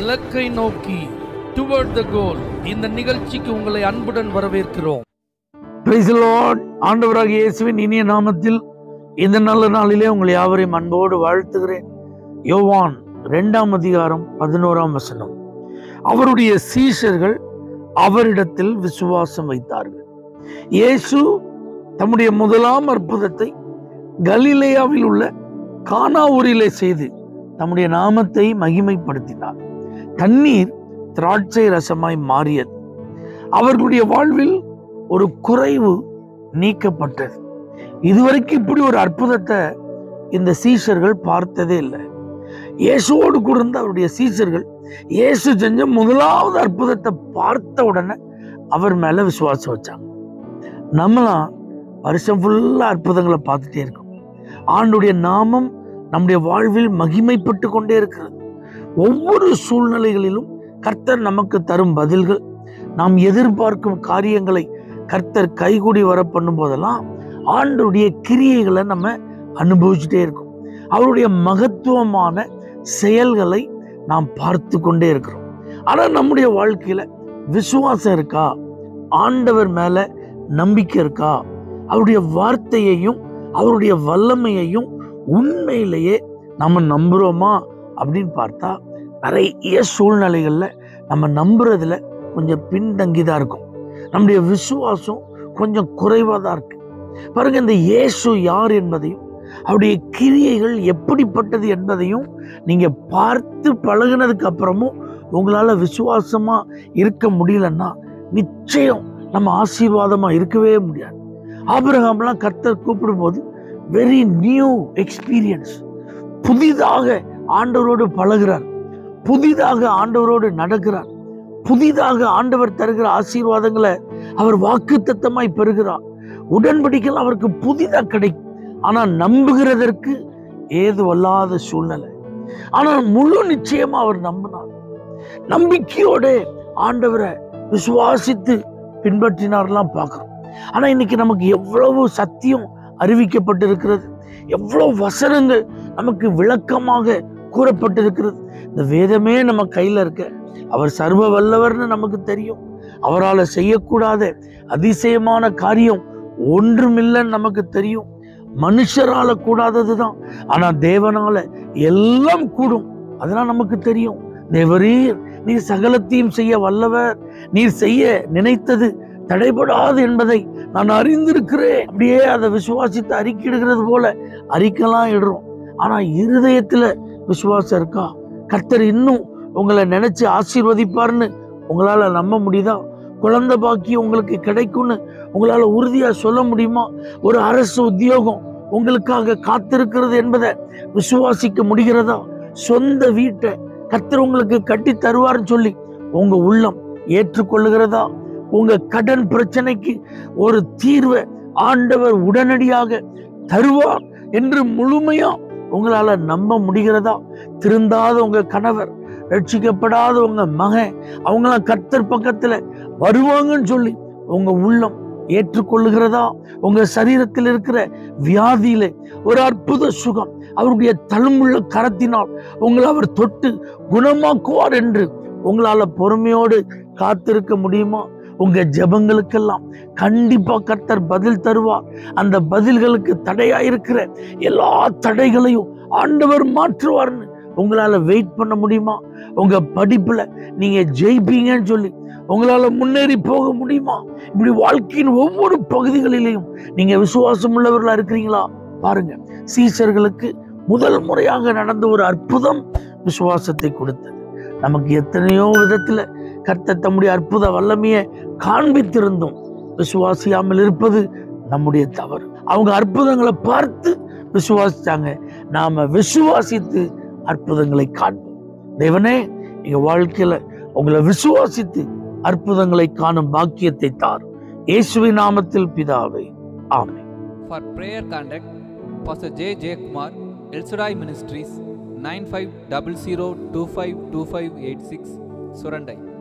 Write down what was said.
இலக்கை நோக்கி டுவர்ட் த கோல் இந்த நிகழ்ச்சிக்கு உங்களை அன்புடன் வரவேற்கிறோம் பிரைஸ் லார்ட் ஆண்டவராக இயேசுவின் இனிய நாமத்தில் இந்த நல்ல நாளிலே உங்களை யாவரையும் அன்போடு வாழ்த்துகிறேன் யோவான் இரண்டாம் அதிகாரம் பதினோராம் வசனம் அவருடைய சீஷர்கள் அவரிடத்தில் விசுவாசம் வைத்தார்கள் இயேசு தம்முடைய முதலாம் அற்புதத்தை கலிலேயாவில் உள்ள கானா ஊரிலே செய்து தம்முடைய நாமத்தை மகிமைப்படுத்தினார் தண்ணீர் திராட்சை ரசமாய் மாறியது அவர்களுடைய வாழ்வில் ஒரு குறைவு நீக்கப்பட்டது இதுவரைக்கும் இப்படி ஒரு அற்புதத்தை இந்த சீஷர்கள் பார்த்ததே இல்லை இயேசுவோடு கூட இருந்த அவருடைய சீஷர்கள் இயேசு செஞ்ச முதலாவது அற்புதத்தை பார்த்த உடனே அவர் மேல விசுவாசம் வச்சாங்க நம்மளாம் வருஷம் ஃபுல்லா அற்புதங்களை பார்த்துட்டே இருக்கோம் ஆண்டுடைய நாமம் நம்முடைய வாழ்வில் மகிமைப்பட்டு கொண்டே இருக்கிறது ஒவ்வொரு சூழ்நிலைகளிலும் கர்த்தர் நமக்கு தரும் பதில்கள் நாம் எதிர்பார்க்கும் காரியங்களை கர்த்தர் கைகூடி வர பண்ணும் போதெல்லாம் ஆண்டுடைய கிரியைகளை நம்ம அனுபவிச்சுட்டே இருக்கோம் அவருடைய மகத்துவமான செயல்களை நாம் பார்த்து கொண்டே இருக்கிறோம் ஆனா நம்முடைய வாழ்க்கையில விசுவாசம் இருக்கா ஆண்டவர் மேல நம்பிக்கை இருக்கா அவருடைய வார்த்தையையும் அவருடைய வல்லமையையும் உண்மையிலேயே நம்ம நம்புறோமா அப்படின்னு பார்த்தா நிறைய சூழ்நிலைகள்ல நம்ம நம்புறதுல கொஞ்சம் பின்தங்கிதான் இருக்கும் நம்முடைய விசுவாசம் கொஞ்சம் குறைவாக தான் இருக்கு பாருங்க இந்த இயேசு யார் என்பதையும் அவருடைய கிரியைகள் எப்படிப்பட்டது என்பதையும் நீங்க பார்த்து பழகுனதுக்கு அப்புறமும் உங்களால விசுவாசமா இருக்க முடியலன்னா நிச்சயம் நம்ம ஆசீர்வாதமா இருக்கவே முடியாது ஆபிரகாம்லாம் கர்த்தர் கூப்பிடும்போது வெரி நியூ எக்ஸ்பீரியன்ஸ் புதிதாக ஆண்டவரோடு பழகுறார் புதிதாக ஆண்டவரோடு நடக்கிறார் புதிதாக ஆண்டவர் தருகிற ஆசீர்வாதங்களை அவர் வாக்கு தத்தமாய் பெறுகிறார் உடன்படிக்கைகள் அவருக்கு புதிதாக கிடைக்கும் ஆனா நம்புகிறதற்கு ஏதுவல்லாத சூழ்நிலை ஆனால் முழு நிச்சயமா அவர் நம்பினார் நம்பிக்கையோட ஆண்டவரை விசுவாசித்து பின்பற்றினார்லாம் பார்க்கிறோம் ஆனா இன்னைக்கு நமக்கு எவ்வளவு சத்தியம் அறிவிக்கப்பட்டிருக்கிறது எவ்வளவு வசனங்கள் நமக்கு விளக்கமாக கூறப்பட்டிருக்கிறது இந்த வேதமே நம்ம கையில இருக்க அவர் சர்வ வல்லவர்னு நமக்கு தெரியும் அவரால் செய்யக்கூடாத அதிசயமான காரியம் ஒன்றுமில்லைன்னு நமக்கு தெரியும் மனுஷரால கூடாததுதான் ஆனா தேவனால எல்லாம் கூடும் அதெல்லாம் நமக்கு தெரியும் தேவரீர் நீர் சகலத்தையும் செய்ய வல்லவர் நீர் செய்ய நினைத்தது தடைபடாது என்பதை நான் அறிந்திருக்கிறேன் அப்படியே அதை விசுவாசித்து அறிக்கையிடுகிறது போல அறிக்கலாம் இடுறோம் ஆனா இருதயத்துல விசுவாசம் இருக்கா கர்த்தர் இன்னும் உங்களை நினைச்சு ஆசீர்வதிப்பார்னு உங்களால நம்ப முடியுதா குழந்தை பாக்கியம் உங்களுக்கு கிடைக்கும்னு உங்களால உறுதியா சொல்ல முடியுமா ஒரு அரசு உத்தியோகம் உங்களுக்காக காத்திருக்கிறது என்பதை விசுவாசிக்க முடிகிறதா சொந்த வீட்டை கர்த்தர் உங்களுக்கு கட்டி தருவார்னு சொல்லி உங்க உள்ளம் ஏற்றுக்கொள்ளுகிறதா உங்க கடன் பிரச்சனைக்கு ஒரு தீர்வை ஆண்டவர் உடனடியாக தருவார் என்று முழுமையா உங்களால நம்ப முடிகிறதா திருந்தாத உங்க கணவர் ரட்சிக்கப்படாத உங்க மகன் அவங்களாம் கர்த்தர் பக்கத்துல வருவாங்கன்னு சொல்லி உங்க உள்ளம் ஏற்றுக்கொள்ளுகிறதா உங்க சரீரத்தில் இருக்கிற வியாதியில ஒரு அற்புத சுகம் அவருடைய தழும்புள்ள கரத்தினால் உங்களை அவர் தொட்டு குணமாக்குவார் என்று உங்களால பொறுமையோடு காத்திருக்க முடியுமா உங்க ஜெபங்களுக்கெல்லாம் கண்டிப்பா கர்த்தர் பதில் தருவார் அந்த பதில்களுக்கு தடையா இருக்கிற எல்லா தடைகளையும் ஆண்டவர் மாற்றுவார்னு உங்களால வெயிட் பண்ண முடியுமா உங்க படிப்புல நீங்க ஜெயிப்பீங்கன்னு சொல்லி உங்களால முன்னேறி போக முடியுமா இப்படி வாழ்க்கையின் ஒவ்வொரு பகுதிகளிலையும் நீங்க விசுவாசம் உள்ளவர்களா இருக்கிறீங்களா பாருங்க சீசர்களுக்கு முதல் முறையாக நடந்த ஒரு அற்புதம் விசுவாசத்தை கொடுத்தது நமக்கு எத்தனையோ விதத்துல கர்த்தர் தம்முடைய அற்புத வல்லமையை காண்பித்திருந்தோம் விசுவாசியாமல் இருப்பது நம்முடைய தவறு அவங்க அற்புதங்களை பார்த்து விசுவாசிச்சாங்க நாம விசுவாசித்து அற்புதங்களை காண்போம் தேவனே எங்க வாழ்க்கையில உங்களை விசுவாசித்து அற்புதங்களை காணும் பாக்கியத்தை தார் இயேசுவின் நாமத்தில் பிதாவே ஆமென் For prayer contact, Pastor J. J. Kumar, El Shaddai Ministries, 9500252586, Surandai.